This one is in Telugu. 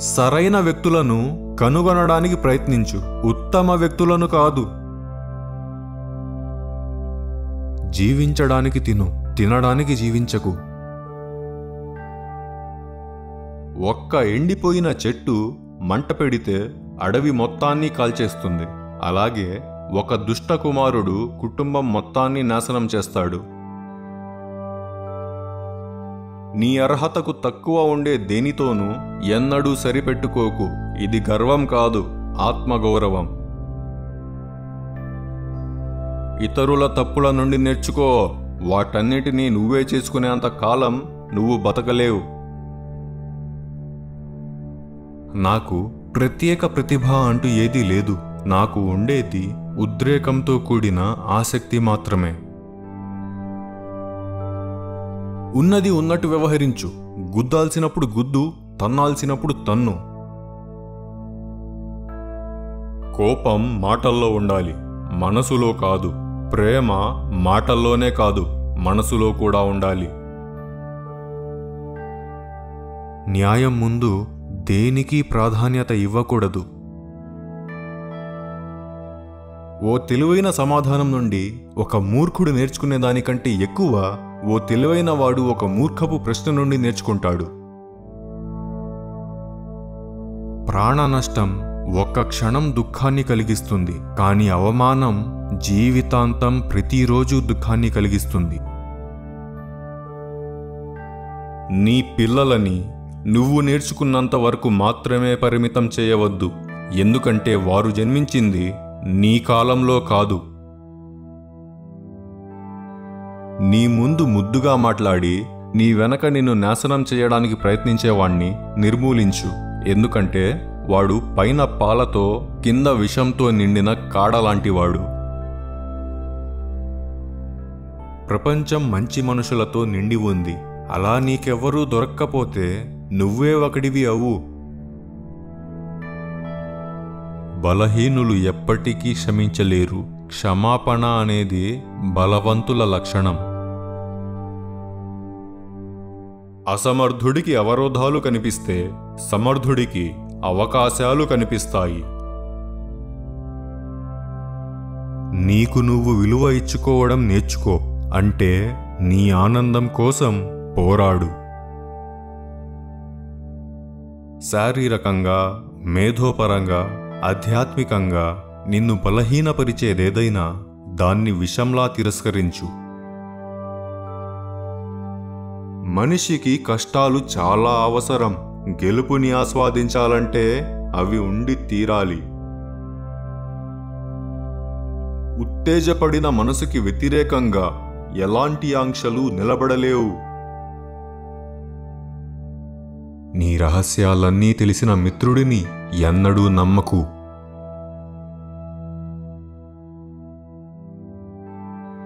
సరైన వ్యక్తులను కనుగొనడానికి ప్రయత్నించు ఉత్తమ వ్యక్తులను కాదు జీవించడానికి తిను తినడానికి జీవించకు ఒక్క ఎండిపోయిన చెట్టు మంట పెడితే అడవి మొత్తాన్ని కాల్చేస్తుంది అలాగే ఒక దుష్ట కుమారుడు కుటుంబం మొత్తాన్ని నాశనం చేస్తాడు నీ అర్హతకు తక్కువ ఉండే దేనితోనూ ఎన్నడూ సరిపెట్టుకోకు ఇది గర్వం కాదు ఆత్మగౌరవం ఇతరుల తప్పుల నుండి నేర్చుకో వాటన్నిటినీ నువ్వే చేసుకునేంత కాలం నువ్వు బతకలేవు నాకు ప్రత్యేక ప్రతిభ అంటూ ఏదీ లేదు నాకు ఉండేది ఉద్రేకంతో కూడిన ఆసక్తి మాత్రమే ఉన్నది ఉన్నట్టు వ్యవహరించు గుద్దాల్సినప్పుడు గుద్దు తన్నాల్సినప్పుడు తన్ను కోపం మాటల్లో ఉండాలి మనసులో కాదు ప్రేమ మాటల్లోనే కాదు మనసులో కూడా ఉండాలి న్యాయం ముందు దేనికి ప్రాధాన్యత ఇవ్వకూడదు ఓ తెలివైన సమాధానం నుండి ఒక మూర్ఖుడు నేర్చుకునే దానికంటే ఎక్కువ ఓ తెలివైన వాడు ఒక మూర్ఖపు ప్రశ్న నుండి నేర్చుకుంటాడు ప్రాణ నష్టం ఒక్క క్షణం దుఃఖాన్ని కలిగిస్తుంది కానీ అవమానం జీవితాంతం ప్రతిరోజు దుఃఖాన్ని కలిగిస్తుంది నీ పిల్లలని నువ్వు నేర్చుకున్నంత వరకు మాత్రమే పరిమితం చేయవద్దు ఎందుకంటే వారు జన్మించింది నీ కాలంలో కాదు నీ ముందు ముద్దుగా మాట్లాడి నీ వెనక నిన్ను నాశనం చేయడానికి ప్రయత్నించేవాణ్ణి నిర్మూలించు ఎందుకంటే వాడు పైన పాలతో కింద విషంతో నిండిన కాడలాంటివాడు ప్రపంచం మంచి మనుషులతో నిండి ఉంది అలా నీకెవ్వరూ దొరక్కపోతే నువ్వే ఒకడివి అవు బలహీనులు ఎప్పటికీ క్షమించలేరు క్షమాపణ అనేది బలవంతుల లక్షణం అసమర్థుడికి అవరోధాలు కనిపిస్తే సమర్థుడికి అవకాశాలు కనిపిస్తాయి నీకు నువ్వు విలువ ఇచ్చుకోవడం నేర్చుకో అంటే నీ ఆనందం కోసం పోరాడు శారీరకంగా మేధోపరంగా ఆధ్యాత్మికంగా నిన్ను బలహీనపరిచేదేదైనా దాన్ని విషంలా తిరస్కరించు మనిషికి కష్టాలు చాలా అవసరం గెలుపుని ఆస్వాదించాలంటే అవి ఉండి తీరాలి ఉత్తేజపడిన మనసుకి వ్యతిరేకంగా ఎలాంటి ఆంక్షలు నిలబడలేవు నీ రహస్యాలన్నీ తెలిసిన మిత్రుడిని ఎన్నడూ నమ్మకు